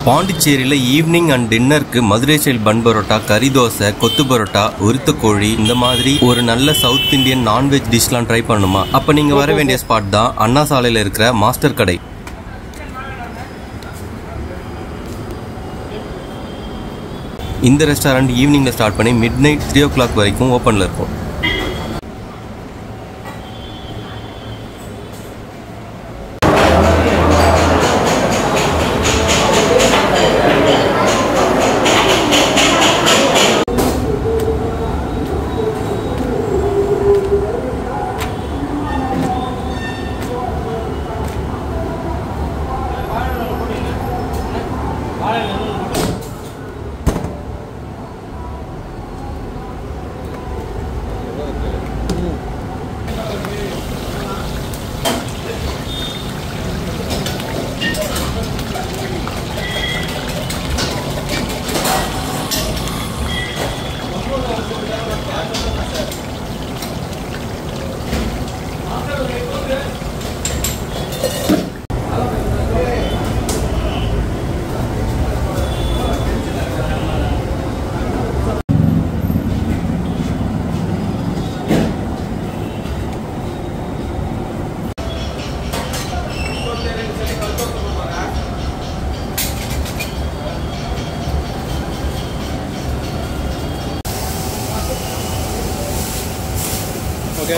பாண்டிச்சேரியில் evening and டின்னருக்கு Madurai style பன் பரோட்டா கறி தோசை கொத்து பரோட்டா உருத்த கோழி இந்த மாதிரி ஒரு நல்ல சவுத் இந்தியன் நான்வெஜ் டிஷ்லாம் ட்ரை பண்ணுமா அப்போ நீங்கள் வர வேண்டிய ஸ்பாட் தான் அண்ணா சாலையில் இருக்கிற மாஸ்டர் கடை இந்த ரெஸ்டாரண்ட் ஈவினிங்கில் ஸ்டார்ட் பண்ணி midnight three o'clock வரைக்கும் ஓப்பனில் இருக்கும் ஓகே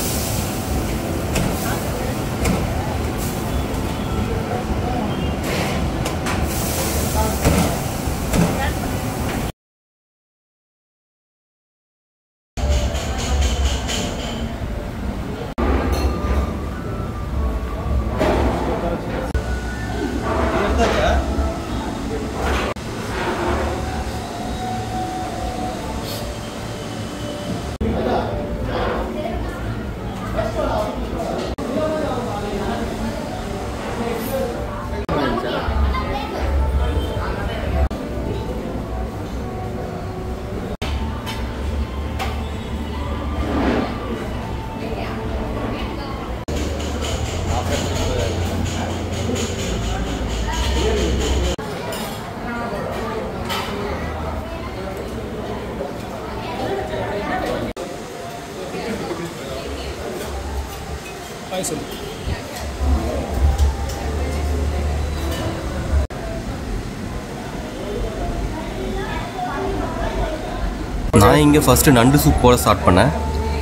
ஹாய் சொல்லு நான் இங்கே ஃபஸ்ட்டு நண்டு சூப் போட ஸ்டார்ட் பண்ணேன்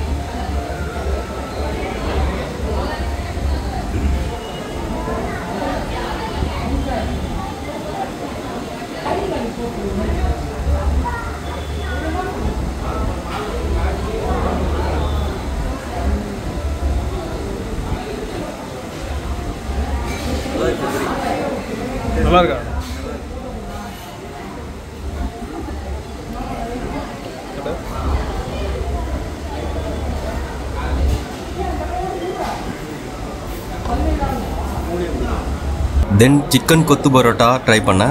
நல்லா இருக்கா தென் சிக்கன் கொத்து பரோட்டா ட்ரை பண்ணேன்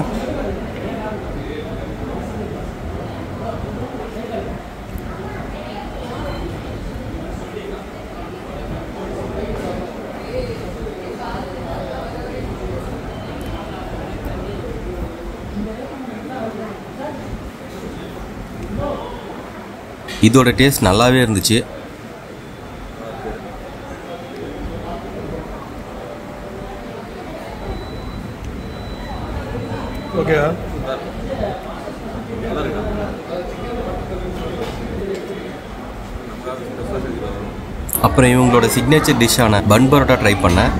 இதோட டேஸ்ட் நல்லாவே இருந்துச்சு ஓகேவா அப்புறம் இவங்களோட சிக்னேச்சர் டிஷ்ஷான பன் பரோட்டா ட்ரை பண்ணேன்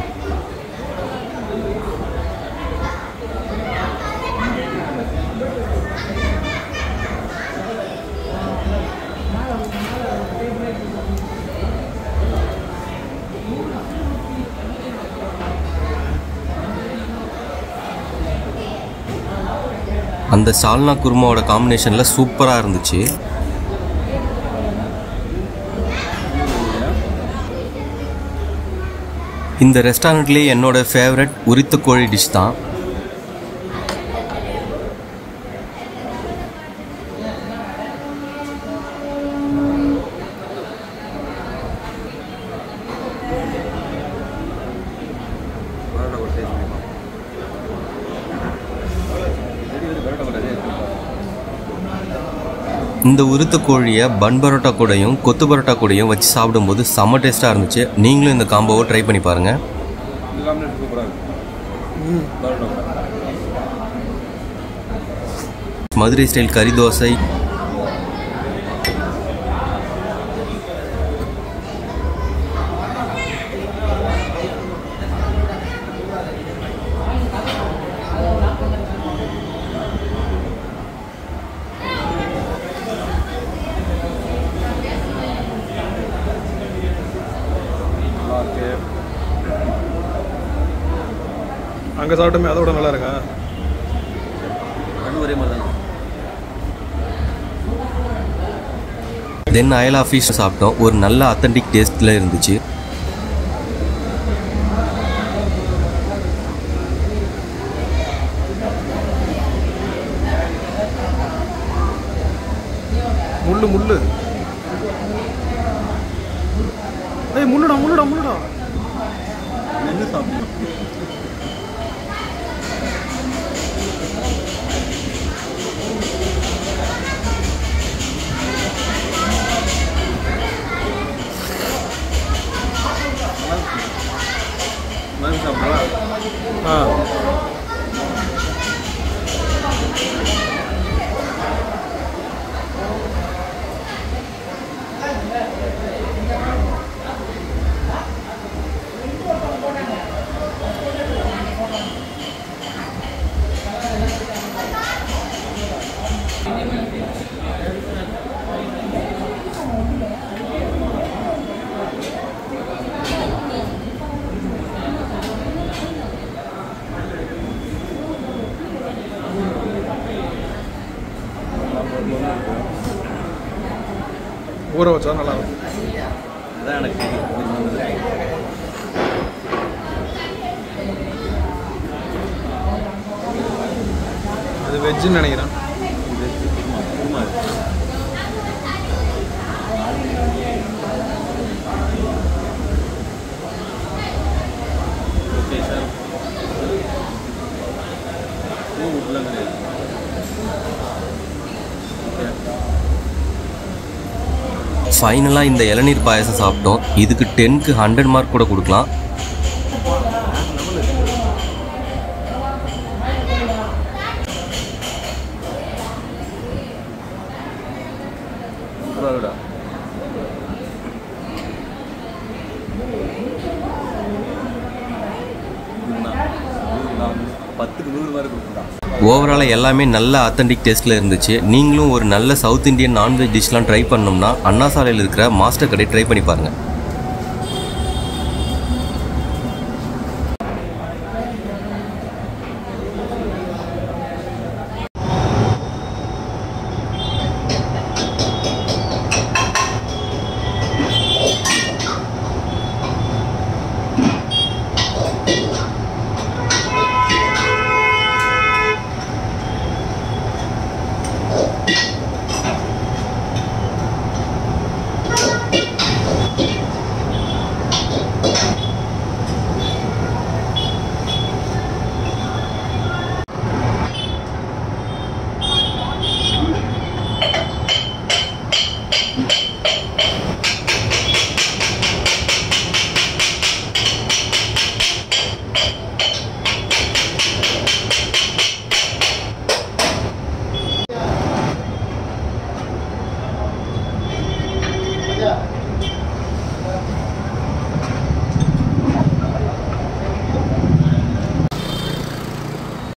அந்த சால்னா குருமாவோட காம்பினேஷனில் சூப்பராக இருந்துச்சு இந்த ரெஸ்டாரண்ட்லேயே என்னோட ஃபேவரட் உரித்த கோழி டிஷ் தான் இந்த உருத்த கோழியை பன் பரோட்டா கூடயும் கொத்து பரோட்டா கூடயும் வச்சு சாப்பிடும்போது செம்ம டேஸ்ட்டாக இருந்துச்சு நீங்களும் இந்த காம்போவை ட்ரை பண்ணி பாருங்கள் இந்த காம்பினேஷன் சூப்பராக இருக்கு ம் பரோட்டா மதுரை ஸ்டைல் கறி தோசை நல்லா இருக்கு அங்கே சாப்பிட்டோமே அதோட நல்லா இருக்கா ரெண்டும் ஒரே மாதிரி தான் தென் அயலா ஃபிஷ் சாப்பிட்டோம் ஒரு நல்ல அத்தன்டிக் டேஸ்ட்டில் இருந்துச்சு முள்ளு முள்ளு ஏய் முள்ளுடா முள்ளுடா முள்ளுடா நின்று சாப்பிடணும் நான் சாப்பிடலாம் ஆ ஊற வச்சா நல்லா இருக்கும் அதான் எனக்கு தெரியும். இது வந்தது. அது வெஜ்ஜுன்னு நினைக்கிறேன் இது குருமா குருமா இது. ஓகே சார் பூ உள்ள கிடையாது ஓகே ஃபைனலாக இந்த இளநீர் பாயசம் சாப்பிட்டோம் இதுக்கு டென்க்கு ஹண்ட்ரட் மார்க் கூட கொடுக்கலாம் சூப்பராக இருக்குடா இதுனா, இது நான் பத்துக்கு நூறு மார்க் கொடுத்துட்டான் ஓவராலாக எல்லாமே நல்ல அத்தன்டிக் டேஸ்ட்டில் இருந்துச்சு நீங்களும் ஒரு நல்ல சவுத் இந்தியன் நான்வெஜ் டிஷ்லாம் ட்ரை பண்ணோம்னா அண்ணா சாலையில் இருக்கிற மாஸ்டர் கடை ட்ரை பண்ணி பாருங்கள்